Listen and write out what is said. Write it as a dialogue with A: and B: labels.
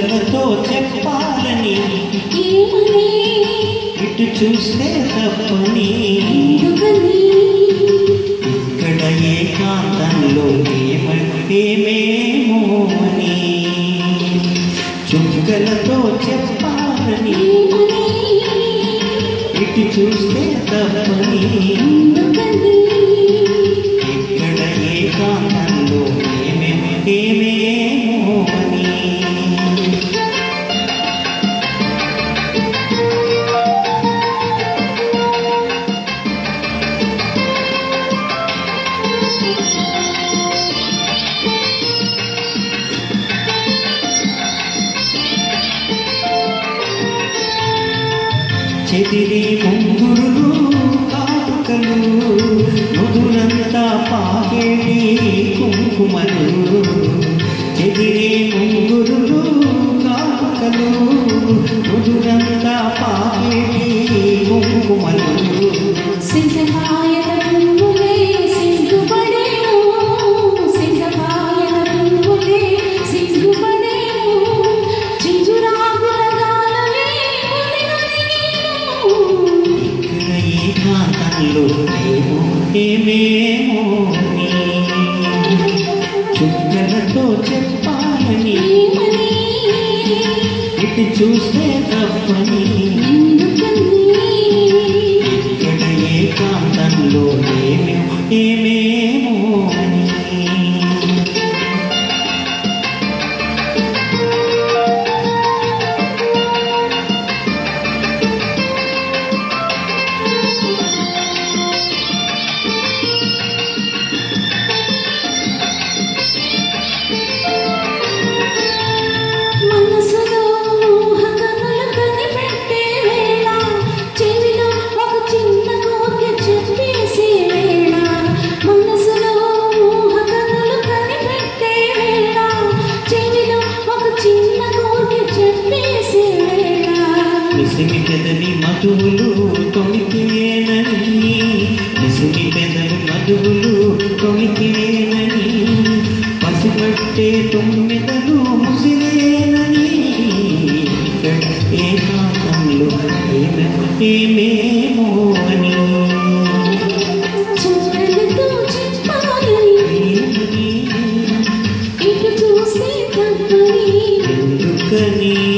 A: చుక్కలతో చెప్పాలని
B: ఏమని
A: ఇటు చూస్తే తప్పని
B: ఎందుకని
A: ఇక్కడ ఏకాంతంలో ఏమ ఏమేమో అని చుక్కలతో చెప్పాలని
B: ఏమని
A: ఇటు చూస్తే తప్పని
B: ఎందుకని
A: ఇక్కడ ఏకాంతంలో ఏమేమో ఏమేమో అని చెదిరి ముంగురులు కాటుకలు నుదురంతా పాకేటి కుంకుమలు చెదిరి ముంగురులు కాటుకలు నుదురంతా పాకేటి కుంకుమలు
B: సింగపాయల పువ్వులే సిగ్గుపడేను సింగపాయల పువ్వులే సిగ్గుపడేను చించురాగుల గాలమే మునిగొనిగేను.
A: ఇక్కడ ఏకాంతంలో ఏమో ఏమేమో అని చుక్కలతో చెప్పాలని
B: ఏమని
A: ఇటు చూస్తే తప్పని
B: ఎందుకని
A: ఇక్కడ ఏకాంతంలో ఏమేమో ఏమేమో అని
B: మనసులో ఊహకథలు కనిపెట్టే వేళ చెవిలో ఒక చిన్న కోరిక చెప్పేసే వేళ మనసులో ఊహకథలు కనిపెట్టే వేళ చెవిలో ఒక చిన్న కోరిక చెప్పేసే వేళ
A: నిసిమి పెదవి మధువులు తొణికివేనని నిసిమి పెదవి మధువులు తొణికివేనని పసిపట్టే తొమ్మిదలు ముసిరేనని ఇక్కడ ఏకాంతంలో ఏమేమో ఏమేమో అని
B: చుక్కలతో చెప్పాలని
A: ఏమని
B: ఇటు చూస్తే తప్పని
A: ఎందుకని